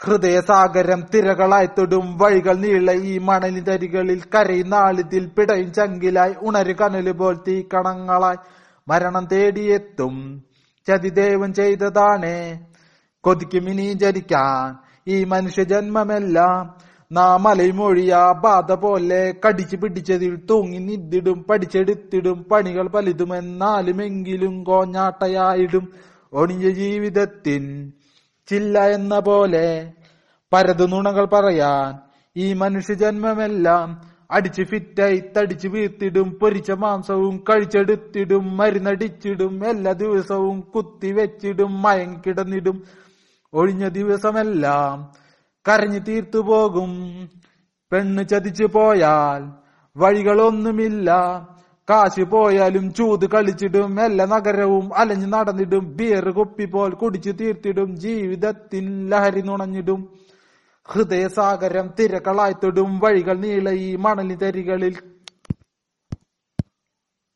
ഹൃദയസാഗരം തിരകളായി തൊടും വഴികൾ നീള ഈ മണലിതരികളിൽ കരയുന്ന ആളിതിൽ പിടയും ചങ്കിലായി ഉണരു കനല് പോൽ തീക്കണങ്ങളായി മരണം തേടിയെത്തും ചതിദേവൻ ചെയ്തതാണ് കൊതിക്കും ഇനി ജനിക്കാൻ ഈ മനുഷ്യജന്മമെല്ലാം നാം മലയുമൊഴിയ ബാധ പോലെ കടിച്ചു പിടിച്ചതിൽ തൂങ്ങി നിന്നിടും പഠിച്ചെടുത്തിടും പണികൾ പലിതുമെന്നാലുമെങ്കിലും കോഞ്ഞാട്ടയായിടും ഒണിഞ്ഞ ജീവിതത്തിൻ ചില്ല എന്ന പോലെ പരതു നുണകൾ പറയാൻ ഈ മനുഷ്യജന്മമെല്ലാം അടിച്ച് ഫിറ്റായി തടിച്ചു വീർത്തിടും പൊരിച്ച മാംസവും കഴിച്ചെടുത്തിടും മരുന്നടിച്ചിടും എല്ലാ ദിവസവും കുത്തിവെച്ചിടും മയങ്ങിക്കിടന്നിടും ഒഴിഞ്ഞ ദിവസമെല്ലാം കരഞ്ഞു തീർത്തു പോകും പെണ്ണ് ചതിച്ചു പോയാൽ വഴികളൊന്നുമില്ല കാശ് പോയാലും ചൂത് കളിച്ചിടും എല്ലാ നഗരവും അലഞ്ഞു നടന്നിടും ബിയർ കുപ്പി പോൽ കുടിച്ചു തീർത്തിടും ജീവിതത്തിൽ ലഹരി നുണഞ്ഞിടും ഹൃദയസാഗരം തിരകളായി തൊടും വഴികൾ നീള ഈ മണലിതരികളിൽ